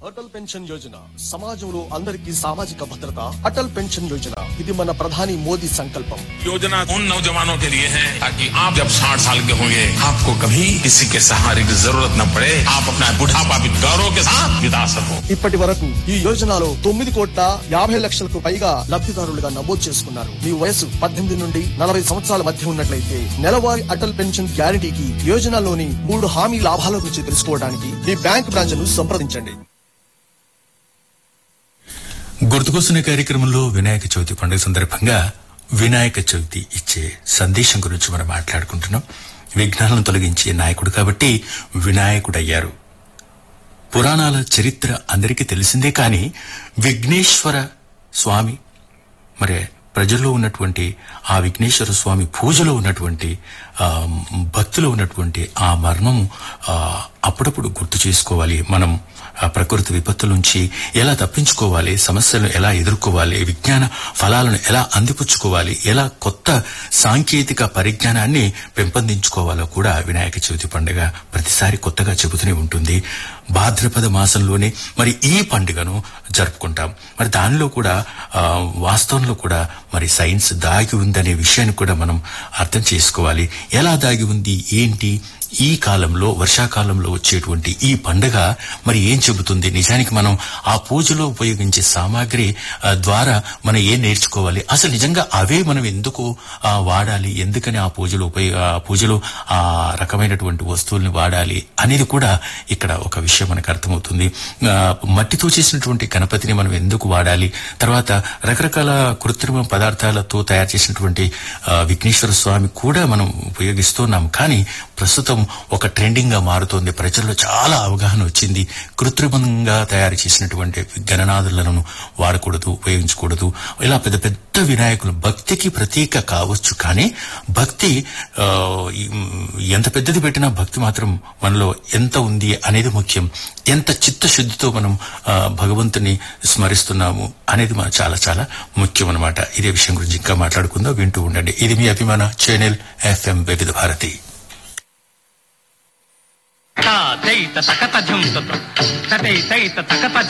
Atal pension Yojana సమాజంలో అందరికీ సామాజిక భద్రత అటల్ పెన్షన్ యోజన ఇది మన ప్రధాని మోదీ సంకల్పం योजना उन नौजवानों के लिए है ताकि आप जब साठ साल के होंगे आपको कभी किसी के सहारे की जरूरत न पड़े आप अपना बुढ़ापा भी गौरव के साथ बिता सको ఇప్పటి వరకు ఈ యోజనలో తొమ్మిది కోట్ల యాభై లక్షలకు పైగా లబ్ధిదారులుగా నమోదు చేసుకున్నారు మీ వయసు పద్దెనిమిది నుండి నలభై సంవత్సరాల మధ్య ఉన్నట్లయితే నెలవారీ అటల్ పెన్షన్ గ్యారంటీకి యోజనలోని మూడు హామీ లాభాల గురించి తెలుసుకోవడానికి మీ బ్యాంక్ బ్రాంచ్ ను సంప్రదించండి గుర్తుకొస్తున్న కార్యక్రమంలో వినాయక చవితి పండుగ సందర్భంగా వినాయక చవితి ఇచ్చే సందేశం గురించి మనం మాట్లాడుకుంటున్నాం విఘ్నాలను తొలగించే నాయకుడు కాబట్టి వినాయకుడయ్యారు పురాణాల చరిత్ర అందరికీ తెలిసిందే కానీ విఘ్నేశ్వర స్వామి మరి ప్రజల్లో ఉన్నటువంటి ఆ విఘ్నేశ్వర స్వామి పూజలో ఉన్నటువంటి ఆ, భక్తిలో ఉన్నటువంటి ఆ మర్మము ఆ, అప్పుడప్పుడు గుర్తు చేసుకోవాలి మనం ఆ ప్రకృతి విపత్తుల నుంచి ఎలా తప్పించుకోవాలి సమస్యలను ఎలా ఎదుర్కోవాలి విజ్ఞాన ఫలాలను ఎలా అందిపుచ్చుకోవాలి ఎలా కొత్త సాంకేతిక పరిజ్ఞానాన్ని పెంపొందించుకోవాలో కూడా వినాయక చవితి పండుగ ప్రతిసారి కొత్తగా చెబుతూనే ఉంటుంది భాద్రపద మాసంలోనే మరి ఈ పండుగను జరుపుకుంటాం మరి దానిలో కూడా ఆ, వాస్తవంలో కూడా మరి సైన్స్ దాగి ఉందనే విషయాన్ని కూడా మనం అర్థం చేసుకోవాలి ఎలా దాగి ఉంది ఏంటి ఈ కాలంలో వర్షాకాలంలో వచ్చేటువంటి ఈ పండుగ మరి ఏం చెబుతుంది నిజానికి మనం ఆ పూజలో ఉపయోగించే సామాగ్రి ఆ, ద్వారా మనం ఏం నేర్చుకోవాలి అసలు నిజంగా అవే మనం ఎందుకు ఆ, వాడాలి ఎందుకని ఆ పూజలో ఉపయోగ ఆ పూజలో ఆ రకమైనటువంటి వస్తువుల్ని వాడాలి అనేది కూడా ఇక్కడ ఒక విషయం మనకు అర్థమవుతుంది ఆ, మట్టితో చేసినటువంటి గణపతిని మనం ఎందుకు వాడాలి తర్వాత రకరకాల కృత్రిమ పదార్థాలతో తయారు చేసినటువంటి ఆ, విఘ్నేశ్వర స్వామి కూడా మనం ఉపయోగిస్తున్నాం కానీ ప్రస్తుతం ఒక ట్రెండింగ్ గా మారుతోంది ప్రజల్లో చాలా అవగాహన వచ్చింది కృత్రిమంగా తయారు చేసినటువంటి గణనాథులను వాడకూడదు ఉపయోగించకూడదు ఇలా పెద్ద పెద్ద వినాయకులు భక్తికి ప్రతీక కావచ్చు కానీ భక్తి ఆ, ఈ- ఎంత పెద్దది పెట్టినా భక్తి మాత్రం మనలో ఎంత ఉంది అనేది ముఖ్యం ఎంత చిత్తశుద్ధితో మనం ఆ, భగవంతుని స్మరిస్తున్నాము అనేది మన చాలా చాలా ముఖ్యం అనమాట ఇదే విషయం గురించి ఇంకా మాట్లాడుకుందాం వింటూ ఉండండి ఇది మీ అభిమాన ఛానల్ ఎఫ్ఎం వివిధ భారతి తైత తకత ఝుంతత తతై తైత తకత